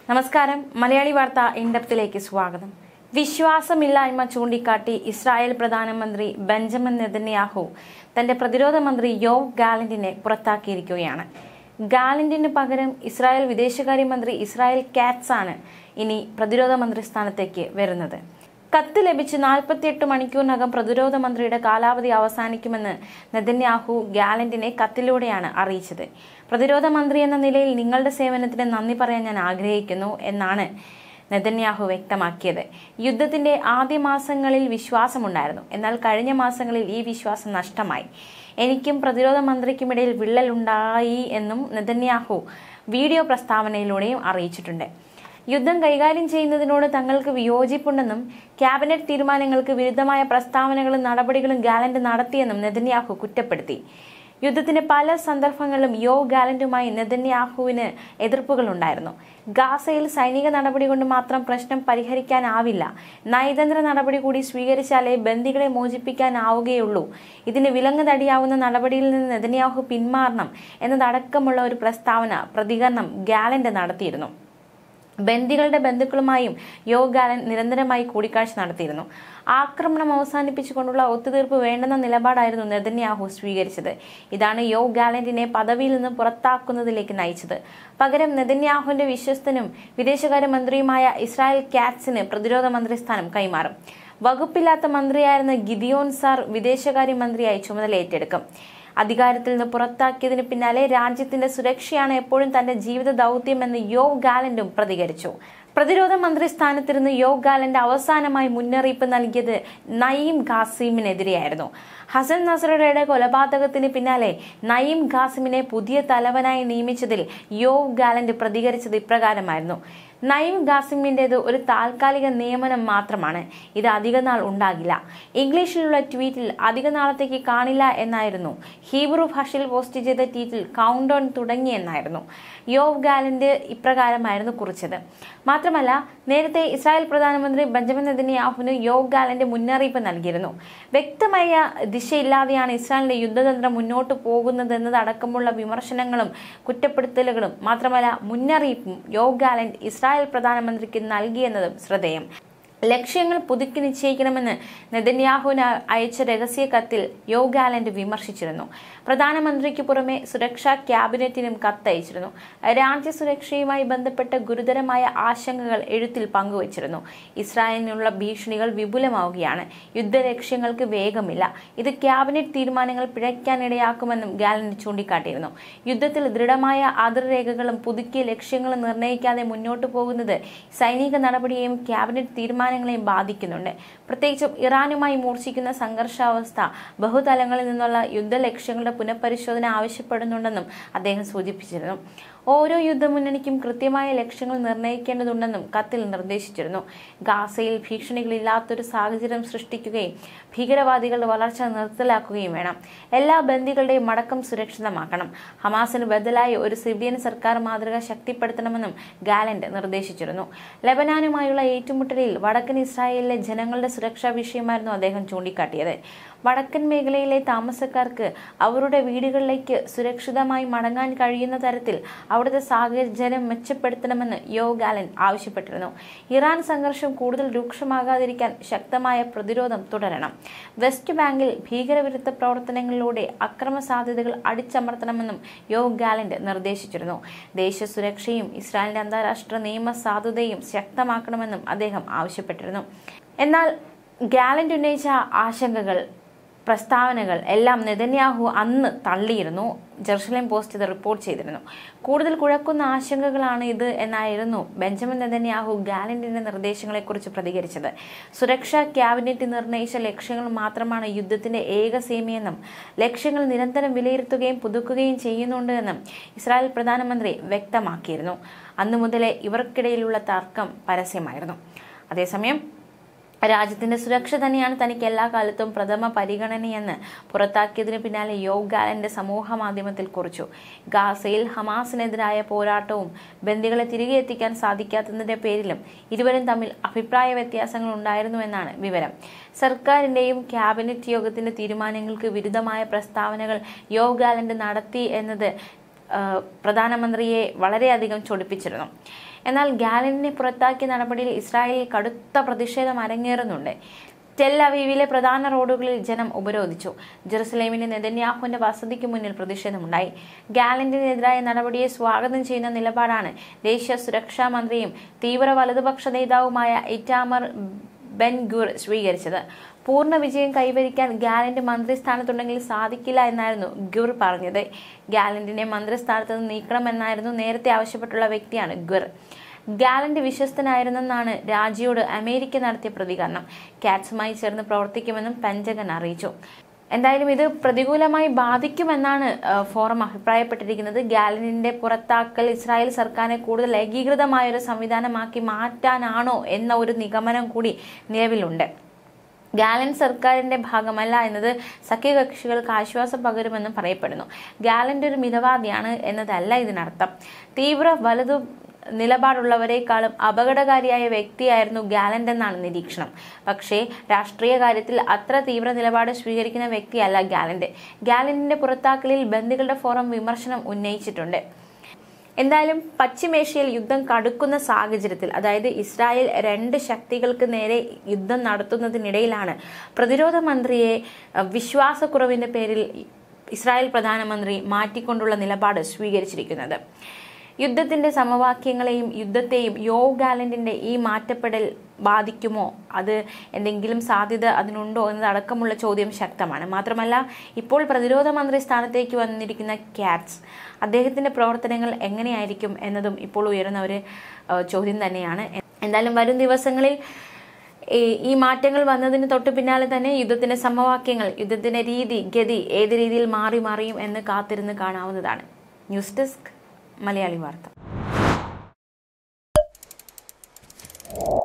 നമസ്കാരം മലയാളി വാർത്ത ഇൻഡപ്തിലേക്ക് സ്വാഗതം വിശ്വാസമില്ലായ്മ ചൂണ്ടിക്കാട്ടി ഇസ്രായേൽ പ്രധാനമന്ത്രി ബെഞ്ചമിൻ നെതന്യാഹു തന്റെ പ്രതിരോധ മന്ത്രി യോവ് ഗാലന്റിനെ പുറത്താക്കിയിരിക്കുകയാണ് ഗാലന്റിന് പകരം ഇസ്രായേൽ വിദേശകാര്യമന്ത്രി ഇസ്രായേൽ കാറ്റ്സ് ആണ് ഇനി പ്രതിരോധ മന്ത്രി സ്ഥാനത്തേക്ക് വരുന്നത് കത്ത് ലഭിച്ച് നാൽപ്പത്തിയെട്ട് മണിക്കൂറിനകം പ്രതിരോധ മന്ത്രിയുടെ കാലാവധി അവസാനിക്കുമെന്ന് നെതന്യാഹു ഗാലന്റിനെ കത്തിലൂടെയാണ് അറിയിച്ചത് പ്രതിരോധ മന്ത്രി എന്ന നിലയിൽ നിങ്ങളുടെ സേവനത്തിന് നന്ദി പറയാൻ ഞാൻ ആഗ്രഹിക്കുന്നു എന്നാണ് നെതന്യാഹു വ്യക്തമാക്കിയത് യുദ്ധത്തിന്റെ ആദ്യ മാസങ്ങളിൽ വിശ്വാസമുണ്ടായിരുന്നു എന്നാൽ കഴിഞ്ഞ മാസങ്ങളിൽ ഈ വിശ്വാസം നഷ്ടമായി എനിക്കും പ്രതിരോധ മന്ത്രിക്കുമിടയിൽ വിള്ളലുണ്ടായി എന്നും നെതന്യാഹു വീഡിയോ പ്രസ്താവനയിലൂടെയും അറിയിച്ചിട്ടുണ്ട് യുദ്ധം കൈകാര്യം ചെയ്യുന്നതിനോട് തങ്ങൾക്ക് വിയോജിപ്പുണ്ടെന്നും ക്യാബിനറ്റ് തീരുമാനങ്ങൾക്ക് വിരുദ്ധമായ പ്രസ്താവനകളും നടപടികളും ഗാലന്റ് നടത്തിയെന്നും നെതന്യാഹു കുറ്റപ്പെടുത്തി യുദ്ധത്തിന്റെ പല സന്ദർഭങ്ങളിലും യോ ഗാലന്റുമായി നെതന്യാഹുവിന് എതിർപ്പുകളുണ്ടായിരുന്നു ഗാസയിൽ സൈനിക നടപടി കൊണ്ട് മാത്രം പ്രശ്നം പരിഹരിക്കാനാവില്ല നയതന്ത്ര നടപടി കൂടി സ്വീകരിച്ചാലേ ബന്ദികളെ മോചിപ്പിക്കാനാവുകയുള്ളൂ ഇതിന് വിലങ്ങ് തടിയാവുന്ന നടപടിയിൽ നിന്ന് നെതന്യാഹു പിന്മാറണം എന്നതടക്കമുള്ള ഒരു പ്രസ്താവന പ്രതികരണം ഗാലന്റ് നടത്തിയിരുന്നു ബന്ദികളുടെ ബന്ധുക്കളുമായും യോ ഗാലൻ നിരന്തരമായി കൂടിക്കാഴ്ച നടത്തിയിരുന്നു ആക്രമണം അവസാനിപ്പിച്ചുകൊണ്ടുള്ള ഒത്തുതീർപ്പ് വേണ്ടെന്ന നിലപാടായിരുന്നു നെതന്യാഹു സ്വീകരിച്ചത് ഇതാണ് യോ ഗാലന്റിനെ പദവിയിൽ നിന്ന് പുറത്താക്കുന്നതിലേക്ക് നയിച്ചത് പകരം നെതന്യാഹുവിന്റെ വിശ്വസ്തനും വിദേശകാര്യമന്ത്രിയുമായ ഇസ്രായേൽ കാറ്റ്സിന് പ്രതിരോധ മന്ത്രി സ്ഥാനം കൈമാറും വകുപ്പില്ലാത്ത മന്ത്രിയായിരുന്ന ഗിദിയോൻ സാർ വിദേശകാര്യമന്ത്രിയായി ചുമതല ഏറ്റെടുക്കും അധികാരത്തിൽ നിന്ന് പുറത്താക്കിയതിന് പിന്നാലെ രാജ്യത്തിന്റെ സുരക്ഷയാണ് എപ്പോഴും തന്റെ ജീവിത ദൗത്യമെന്ന് യോ ഗാലന്റും പ്രതികരിച്ചു പ്രതിരോധ മന്ത്രി സ്ഥാനത്തിരുന്ന് യോ ഗാലന്റ് അവസാനമായി മുന്നറിയിപ്പ് നൽകിയത് നയീം ഖാസിമിനെതിരെയായിരുന്നു ഹസൻ നസറുടെ കൊലപാതകത്തിന് പിന്നാലെ നയീം ഖാസിമിനെ പുതിയ തലവനായി നിയമിച്ചതിൽ യോ ഗാലന്റ് പ്രതികരിച്ചത് ഇപ്രകാരമായിരുന്നു നയീം ഖാസിമിൻ്റെത് ഒരു താൽക്കാലിക നിയമനം മാത്രമാണ് ഇത് അധികനാൾ ഉണ്ടാകില്ല ഇംഗ്ലീഷിലുള്ള ട്വീറ്റിൽ അധിക നാളത്തേക്ക് കാണില്ല എന്നായിരുന്നു ഹീബ്രു ഭാഷയിൽ പോസ്റ്റ് ചെയ്ത ട്വീറ്റിൽ കൗണ്ട് ഡൗൺ തുടങ്ങിയെന്നായിരുന്നു യോവ് ഗാലന്റ് ഇപ്രകാരമായിരുന്നു കുറിച്ചത് മാത്രമല്ല നേരത്തെ ഇസ്രായേൽ പ്രധാനമന്ത്രി ബെഞ്ചമിൻ നെതന്യാഹുവിന് യോവ് ഗാലന്റ് മുന്നറിയിപ്പ് നൽകിയിരുന്നു വ്യക്തമായ ദിശയില്ലാതെയാണ് ഇസ്രായേലിന്റെ യുദ്ധതന്ത്രം മുന്നോട്ട് പോകുന്നതെന്നതടക്കമുള്ള വിമർശനങ്ങളും കുറ്റപ്പെടുത്തലുകളും മാത്രമല്ല മുന്നറിയിപ്പും യോവ് ഗാലന്റ് ഇസ്രായേൽ പ്രധാനമന്ത്രിക്ക് നൽകിയെന്നതും ശ്രദ്ധേയം ലക്ഷ്യങ്ങൾ പുതുക്കി നിശ്ചയിക്കണമെന്ന് നെതന്യാഹുവിന് അയച്ച രഹസ്യ കത്തിൽ യോ ഗാലന്റ് വിമർശിച്ചിരുന്നു പ്രധാനമന്ത്രിക്ക് പുറമെ സുരക്ഷാ ക്യാബിനറ്റിനും കത്തയച്ചിരുന്നു രാജ്യസുരക്ഷയുമായി ബന്ധപ്പെട്ട ഗുരുതരമായ ആശങ്കകൾ എഴുത്തിൽ പങ്കുവച്ചിരുന്നു ഇസ്രായേലിനുള്ള ഭീഷണികൾ വിപുലമാവുകയാണ് യുദ്ധലക്ഷ്യങ്ങൾക്ക് വേഗമില്ല ഇത് ക്യാബിനറ്റ് തീരുമാനങ്ങൾ പിഴയ്ക്കാനിടയാക്കുമെന്നും ഗാലന്റ് ചൂണ്ടിക്കാട്ടിയിരുന്നു യുദ്ധത്തിൽ ദൃഢമായ അതിർരേഖകളും പുതുക്കിയ ലക്ഷ്യങ്ങളും നിർണ്ണയിക്കാതെ മുന്നോട്ടു പോകുന്നത് സൈനിക നടപടിയെയും ക്യാബിനറ്റ് തീരുമാനങ്ങളെയും ബാധിക്കുന്നുണ്ട് പ്രത്യേകിച്ചും ഇറാനുമായി മൂർച്ഛിക്കുന്ന സംഘർഷാവസ്ഥ ബഹുതലങ്ങളിൽ നിന്നുള്ള യുദ്ധലക്ഷ്യങ്ങളുടെ പുനഃപരിശോധന ആവശ്യപ്പെടുന്നുണ്ടെന്നും അദ്ദേഹം സൂചിപ്പിച്ചിരുന്നു ഓരോ യുദ്ധമുന്നണിക്കും കൃത്യമായ ലക്ഷ്യങ്ങൾ നിർണ്ണയിക്കേണ്ടതുണ്ടെന്നും കത്തിൽ നിർദ്ദേശിച്ചിരുന്നു ഗാസയിൽ ഭീഷണികളില്ലാത്തൊരു സാഹചര്യം സൃഷ്ടിക്കുകയും ഭീകരവാദികളുടെ വളർച്ച നിർത്തലാക്കുകയും വേണം എല്ലാ ബന്ദികളുടെയും മടക്കം സുരക്ഷിതമാക്കണം ഹമാസിന് ബദലായി ഒരു സിറിയൻ സർക്കാർ മാതൃക ശക്തിപ്പെടുത്തണമെന്നും ഗാലന്റ് നിർദ്ദേശിച്ചിരുന്നു ലബനാനുമായുള്ള ഏറ്റുമുട്ടലിൽ വടക്കൻ ഇസ്രായേലിലെ ജനങ്ങളുടെ സുരക്ഷാ വിഷയമായിരുന്നു അദ്ദേഹം ചൂണ്ടിക്കാട്ടിയത് വടക്കൻ മേഖലയിലെ താമസക്കാർക്ക് അവരുടെ വീടുകളിലേക്ക് സുരക്ഷിതമായി മടങ്ങാൻ കഴിയുന്ന തരത്തിൽ അവിടുത്തെ സാഹചര്യം മെച്ചപ്പെടുത്തണമെന്ന് യോ ഗാലൻ ആവശ്യപ്പെട്ടിരുന്നു ഇറാൻ സംഘർഷം കൂടുതൽ രൂക്ഷമാകാതിരിക്കാൻ ശക്തമായ പ്രതിരോധം തുടരണം വെസ്റ്റ് ബാങ്കിൽ ഭീകരവിരുദ്ധ പ്രവർത്തനങ്ങളിലൂടെ അക്രമ സാധ്യതകൾ അടിച്ചമർത്തണമെന്നും യോ ഗാലന്റ് നിർദ്ദേശിച്ചിരുന്നു ദേശീയ സുരക്ഷയും ഇസ്രായേലിന്റെ അന്താരാഷ്ട്ര നിയമ സാധുതയും ശക്തമാക്കണമെന്നും അദ്ദേഹം ആവശ്യപ്പെട്ടിരുന്നു എന്നാൽ ഗാലന്റ് ഉന്നയിച്ച ആശങ്കകൾ പ്രസ്താവനകൾ എല്ലാം നെതന്യാഹു അന്ന് തള്ളിയിരുന്നു ജെറുസലേം പോസ്റ്റ് ഇത് റിപ്പോർട്ട് ചെയ്തിരുന്നു കൂടുതൽ കുഴക്കുന്ന ആശങ്കകളാണ് ഇത് എന്നായിരുന്നു ബെഞ്ചമിൻ നെതന്യാഹു ഗാലന്റിന്റെ നിർദ്ദേശങ്ങളെക്കുറിച്ച് പ്രതികരിച്ചത് സുരക്ഷാ ക്യാബിനറ്റ് നിർണയിച്ച ലക്ഷ്യങ്ങൾ മാത്രമാണ് യുദ്ധത്തിന്റെ ഏക സീമയെന്നും ലക്ഷ്യങ്ങൾ നിരന്തരം വിലയിരുത്തുകയും പുതുക്കുകയും ചെയ്യുന്നുണ്ട് എന്നും ഇസ്രായേൽ പ്രധാനമന്ത്രി വ്യക്തമാക്കിയിരുന്നു അന്നു മുതലേ ഇവർക്കിടയിലുള്ള തർക്കം പരസ്യമായിരുന്നു അതേസമയം രാജ്യത്തിന്റെ സുരക്ഷ തന്നെയാണ് തനിക്ക് എല്ലാ കാലത്തും പ്രഥമ പരിഗണനയെന്ന് പുറത്താക്കിയതിന് പിന്നാലെ യോഗ് ഗാലന്റെ സമൂഹ മാധ്യമത്തിൽ കുറിച്ചു ഗാസയിൽ ഹമാസിനെതിരായ പോരാട്ടവും ബന്ദികളെ തിരികെ എത്തിക്കാൻ സാധിക്കാത്തതിന്റെ പേരിലും ഇരുവരും തമ്മിൽ അഭിപ്രായ വ്യത്യാസങ്ങൾ ഉണ്ടായിരുന്നുവെന്നാണ് വിവരം സർക്കാരിന്റെയും ക്യാബിനറ്റ് യോഗത്തിന്റെ തീരുമാനങ്ങൾക്ക് വിരുദ്ധമായ പ്രസ്താവനകൾ യോഗ് ഗാലന്റ് നടത്തി എന്നത് ആ, പ്രധാനമന്ത്രിയെ വളരെയധികം ചൊടിപ്പിച്ചിരുന്നു എന്നാൽ ഗാലന്റിനെ പുറത്താക്കിയ നടപടിയിൽ ഇസ്രായേലിൽ കടുത്ത പ്രതിഷേധം അരങ്ങേറുന്നുണ്ട് ടെൽ അവീവിലെ പ്രധാന റോഡുകളിൽ ജനം ഉപരോധിച്ചു ജെറുസലേമിന്റെ നെതന്യാഹുവിന്റെ വസതിക്ക് മുന്നിൽ പ്രതിഷേധമുണ്ടായി ഗാലന്റിനെതിരായ നടപടിയെ സ്വാഗതം ചെയ്യുന്ന നിലപാടാണ് ദേശീയ സുരക്ഷാ മന്ത്രിയും തീവ്ര വലതുപക്ഷ നേതാവുമായ ഇറ്റാമർ ബെൻ ഗുർ സ്വീകരിച്ചത് പൂർണ്ണ വിജയം കൈവരിക്കാൻ ഗാലന്റ് മന്ത്രിസ്ഥാനത്തുണ്ടെങ്കിൽ സാധിക്കില്ല എന്നായിരുന്നു ഗുർ പറഞ്ഞത് ഗാലന്റിനെ മന്ത്രിസ്ഥാനത്ത് നിന്ന് നീക്കണമെന്നായിരുന്നു നേരത്തെ ആവശ്യപ്പെട്ടുള്ള വ്യക്തിയാണ് ഗുർ ഗാലന്റ് വിശ്വസ്തനായിരുന്നെന്നാണ് രാജിയോട് അമേരിക്ക നടത്തിയ പ്രതികരണം കാറ്റ്സുമായി ചേർന്ന് പ്രവർത്തിക്കുമെന്നും പെൻജഗൻ അറിയിച്ചു എന്തായാലും ഇത് പ്രതികൂലമായി ബാധിക്കുമെന്നാണ് ആ, ഫോറം അഭിപ്രായപ്പെട്ടിരിക്കുന്നത് ഗാലനിന്റെ പുറത്താക്കൽ ഇസ്രായേൽ സർക്കാരിനെ കൂടുതൽ ഏകീകൃതമായ ഒരു സംവിധാനമാക്കി മാറ്റാനാണോ എന്ന ഒരു നിഗമനം കൂടി നിലവിലുണ്ട് ഗാലൻ സർക്കാരിന്റെ ഭാഗമല്ല എന്നത് സഖ്യകക്ഷികൾക്ക് ആശ്വാസം പകരുമെന്നും പറയപ്പെടുന്നു ഗാലന്റ് ഒരു മിതവാദിയാണ് എന്നതല്ല ഇതിനർത്ഥം തീവ്ര വലതു നിലപാടുള്ളവരെക്കാളും അപകടകാരിയായ വ്യക്തിയായിരുന്നു ഗാലന്റ് എന്നാണ് നിരീക്ഷണം പക്ഷേ രാഷ്ട്രീയ കാര്യത്തിൽ അത്ര തീവ്ര നിലപാട് സ്വീകരിക്കുന്ന വ്യക്തിയല്ല ഗാലന്റ് ഗാലന്റിന്റെ പുറത്താക്കലിൽ ബന്ദികളുടെ ഫോറം വിമർശനം ഉന്നയിച്ചിട്ടുണ്ട് എന്തായാലും പശ്ചിമേഷ്യയിൽ യുദ്ധം കടുക്കുന്ന സാഹചര്യത്തിൽ അതായത് ഇസ്രായേൽ രണ്ട് ശക്തികൾക്ക് നേരെ യുദ്ധം നടത്തുന്നതിനിടയിലാണ് പ്രതിരോധ മന്ത്രിയെ അഹ്, വിശ്വാസക്കുറവിന്റെ പേരിൽ ഇസ്രായേൽ പ്രധാനമന്ത്രി മാറ്റിക്കൊണ്ടുള്ള നിലപാട് സ്വീകരിച്ചിരിക്കുന്നത് യുദ്ധത്തിന്റെ സമവാക്യങ്ങളെയും യുദ്ധത്തെയും യോവ് ഗാലന്റിന്റെ ഈ മാറ്റപ്പെടൽ ബാധിക്കുമോ അത് എന്തെങ്കിലും സാധ്യത അതിനുണ്ടോ എന്നതടക്കമുള്ള ചോദ്യം ശക്തമാണ് മാത്രമല്ല ഇപ്പോൾ പ്രതിരോധ മന്ത്രി സ്ഥാനത്തേക്ക് വന്നിരിക്കുന്ന ക്യാറ്റ്സ് അദ്ദേഹത്തിന്റെ പ്രവർത്തനങ്ങൾ എങ്ങനെയായിരിക്കും എന്നതും ഇപ്പോൾ ഉയരുന്ന ഒരു ഏഹ്, ചോദ്യം തന്നെയാണ് എന്തായാലും വരും ദിവസങ്ങളിൽ ഈ- ഈ മാറ്റങ്ങൾ വന്നതിന് തൊട്ട് പിന്നാലെ തന്നെ യുദ്ധത്തിന്റെ സമവാക്യങ്ങൾ യുദ്ധത്തിന്റെ രീതി ഗതി ഏത് രീതിയിൽ മാറി മറിയും എന്ന് കാത്തിരുന്ന് കാണാവുന്നതാണ് ന്യൂസ് ഡെസ്ക് മലയാളി വാർത്ത